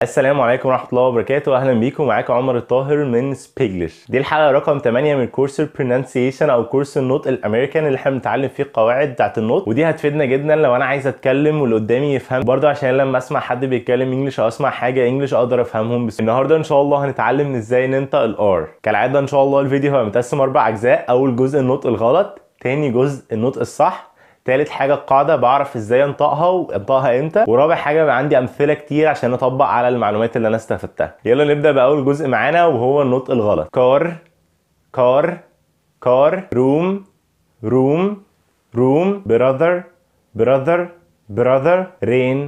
السلام عليكم ورحمه الله وبركاته اهلا بيكم معاكم عمر الطاهر من سبيجلش دي الحلقه رقم 8 من كورس البرونانسيشن او كورس النطق الامريكان اللي احنا بنتعلم فيه القواعد بتاعت النطق ودي هتفيدنا جدا لو انا عايز اتكلم واللي قدامي يفهم برضه عشان لما اسمع حد بيتكلم انجلش او اسمع حاجه انجلش اقدر افهمهم بس النهارده ان شاء الله هنتعلم ازاي ننطق الار كالعاده ان شاء الله الفيديو هيبقى متقسم اربع اجزاء اول جزء النطق الغلط تاني جزء النطق الصح تالت حاجة القاعدة بعرف ازاي انطقها وانطقها امتى ورابع حاجة بقى عندي امثلة كتير عشان اطبق على المعلومات اللي انا استفدتها يلا نبدأ بأول جزء معانا وهو النطق الغلط كار كار كار روم روم روم brother brother brother رين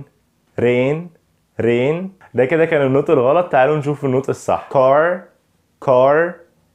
رين رين ده كده كان النطق الغلط تعالوا نشوف النطق الصح car car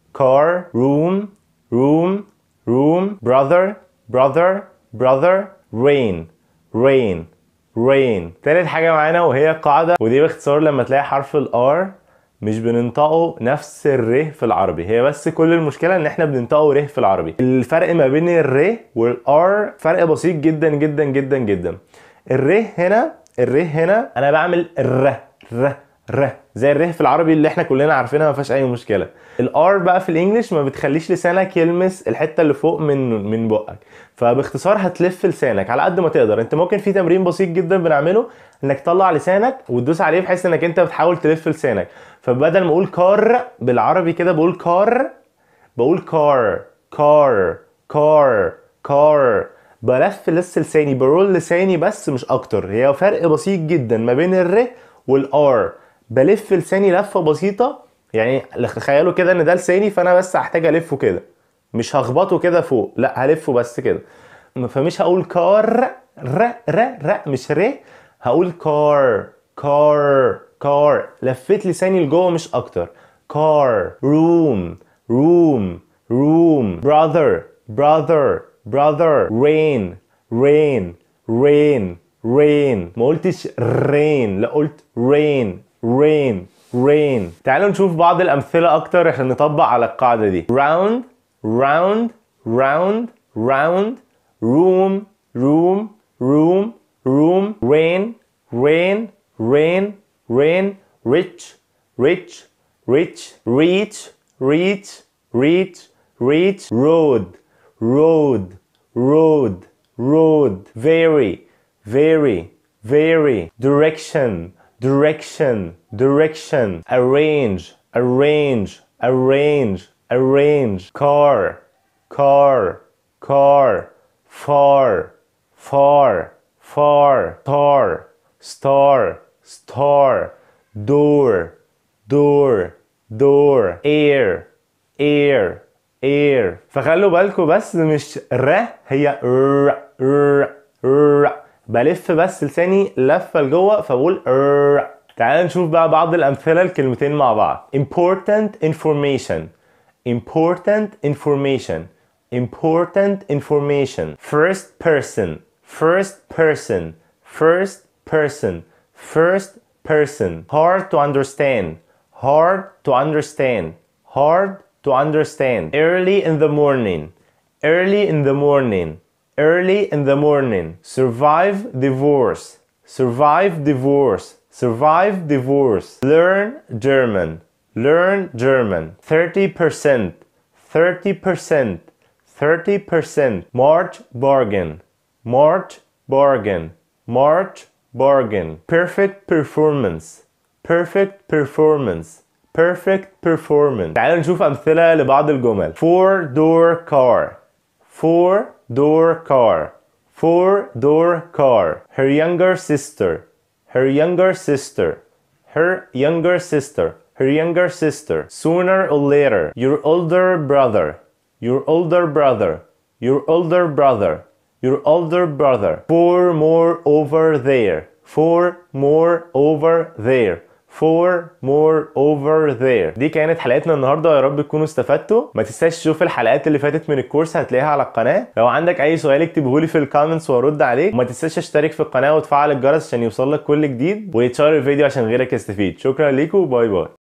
car room room room brother brother brother rain rain rain تالت حاجة معانا وهي قاعدة ودي باختصار لما تلاقي حرف الار مش بننطقه نفس الر في العربي هي بس كل المشكلة ان احنا بننطقه ر في العربي الفرق ما بين الر والار فرق بسيط جدا جدا جدا جدا الر هنا الر هنا انا بعمل ر ر ر زي الره في العربي اللي احنا كلنا عارفينها ما فيهاش اي مشكله الار بقى في الانجليش ما بتخليش لسانك يلمس الحته اللي فوق من من بقك فباختصار هتلف لسانك على قد ما تقدر انت ممكن في تمرين بسيط جدا بنعمله انك تطلع لسانك وتدوس عليه بحيث انك انت بتحاول تلف لسانك فبدل ما اقول كار بالعربي كده بقول كار بقول كار كار كار كار بلف لس لساني برول لساني بس مش اكتر هي فرق بسيط جدا ما بين الر والار بلف لساني لفه بسيطه يعني تخيلوا كده ان ده لساني فانا بس هحتاج الفه كده مش هخبطه كده فوق لا هلفه بس كده فمش هقول كار ر ر ر مش ر هقول كار كار كار لفيت لساني لجوه مش اكتر كار روم روم روم brother brother brother rain rain rain rain ما قلتش rain لا قلت rain rain rain تعالوا نشوف بعض الأمثلة أكتر عشان نطبق على القاعدة دي round round round round room room room room rain rain rain rain rich rich rich reach reach reach reach road road road road very very very direction direction, direction, arrange, arrange, arrange, arrange, car, car, car, far, far, far, star, star, star, door, door, door, air, air, air فخلوا بالكم بس مش ر هي ر ر ر بلف بس لساني لفه لجوه فبقول ر تعال نشوف بقى بعض الامثله الكلمتين مع بعض important information important information important information first person first person first person first person hard to understand hard to understand hard to understand early in the morning early in the morning early in the morning survive divorce survive divorce survive divorce learn german learn german 30% 30% 30% march bargain march bargain march bargain perfect performance perfect performance perfect performance تعالوا نشوف امثله لبعض الجمل four door car four door car four door car her younger sister her younger sister her younger sister her younger sister sooner or later your older brother your older brother your older brother your older brother four more over there four more over there four more over there دي كانت حلقتنا النهارده يا رب تكونوا استفدتوا ما تنساش تشوف الحلقات اللي فاتت من الكورس هتلاقيها على القناه لو عندك اي سؤال اكتبه لي في الكومنتس وارد عليك وما تنساش تشترك في القناه وتفعل الجرس عشان يوصلك كل جديد ويتشير الفيديو عشان غيرك يستفيد شكرا ليكم باي باي